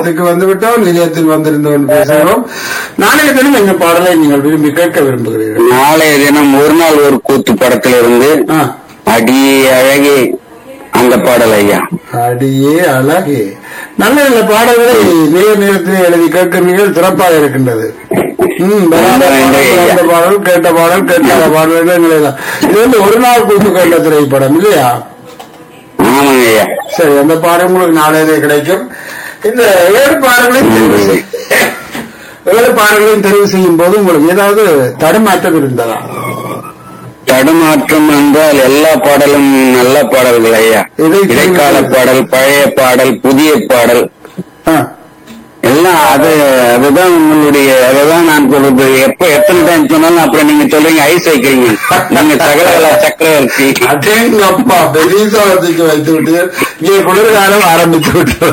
நிலையத்துக்கு வந்து விட்டோம் நிலையத்தில் வந்திருந்தவன் பேசுகிறோம் நாளைய தினம் எங்க பாடலை நீங்கள் விரும்பி கேட்க விரும்புகிறீர்கள் நாளைய தினம் ஒரு நாள் ஒரு கூத்து படத்திலிருந்து ஆ, அடி அழகே அந்த பாடல் ஐயா அடியே அழகே நல்ல நல்ல பாடல்களை நேர நேரத்தில் எழுதி கேட்கிறீர்கள் சிறப்பாக இருக்கின்றது ம், வராத பாடல், வராத பாடல் கேட்ட பாடல் கேட்காத பாடல் நிலையெல்லாம் இது வந்து ஒரு நாள் கூத்து கேட்ட திரைப்படம் இல்லையா ஆமாங்க ஐயா சரி அந்த பாடம் உங்களுக்கு நாளையிலே கிடைக்கும் இந்த ஏழு பாடங்களையும் தெரிவு செய்- ஏழு பாடங்களையும் தெரிவு செய்யும் போது உங்களுக்கு ஏதாவது தடுமாற்றம் இருந்ததா தடுமாற்றம் என்றால் எல்லா பாடலும் நல்ல பாடல்கள் ஐயா இதை இடைக்கால பாடல் பழைய பாடல் புதிய பாடல் ஆ, எல்லாம் அது அதுதான் உங்களுடைய அதுதான் நான் சொல்றது எப்ப எத்தனை டைம் சொன்னாலும் அப்புறம் நீங்க சொல்றீங்க ஐஸ் வைக்கிறீங்க நீங்க சகல சக்கரவர்த்தி அடேங்கப்பா பெரிய சாதத்துக்கு வைத்து விட்டு இங்கே குளிர்காலம் ஆரம்பித்து விட்டு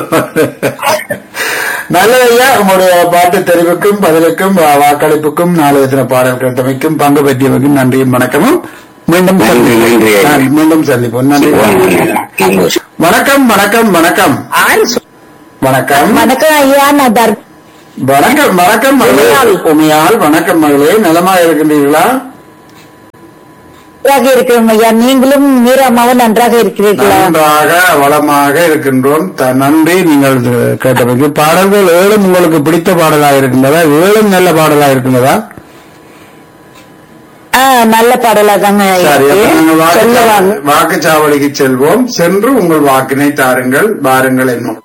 நல்லதையா உங்களுடைய பாட்டு தெரிவுக்கும் பதிலுக்கும் வா- வாக்களிப்புக்கும் நாளைய தின பாடல் கேட்டமைக்கும் பங்கு பெற்றியமைக்கும் நன்றியும் வணக்கமும் மீண்டும் நன்றி, நன்றி. சந்திப்போம் நான் மீண்டும் சந்திப்போம் நன்றி சந்தோஷம். வணக்கம் வணக்கம் வணக்கம் வணக்கம் வணக்கம் ஐயா நான் தர் வணக்கம் வணக்கம் மகளே உமையால் வணக்கம் மகளே நலமா இருக்கின்றீர்களா நன்றாக இருக்கிறோம் ஐயா நீங்களும் மீராமாவும் நன்றாக இருக்கிறீர்களா நன்றாக வளமாக இருக்கின்றோம் த- நன்றி நீங்கள் இது கேட்டமைக்கு பாடல்கள் ஏழும் உங்களுக்கு பிடித்த பாடலாக இருக்கின்றதா ஏழும் நல்ல பாடலாக இருக்கின்றதா ஆ, நல்ல பாடலா தாங்க சரி அப்ப நாங்கள் சொல்லுவாங்க வாக்கு- வாக்குச்சாவடிக்கு செல்வோம் சென்று உங்கள் வாக்கினை தாருங்கள் வாருங்கள் என்னும்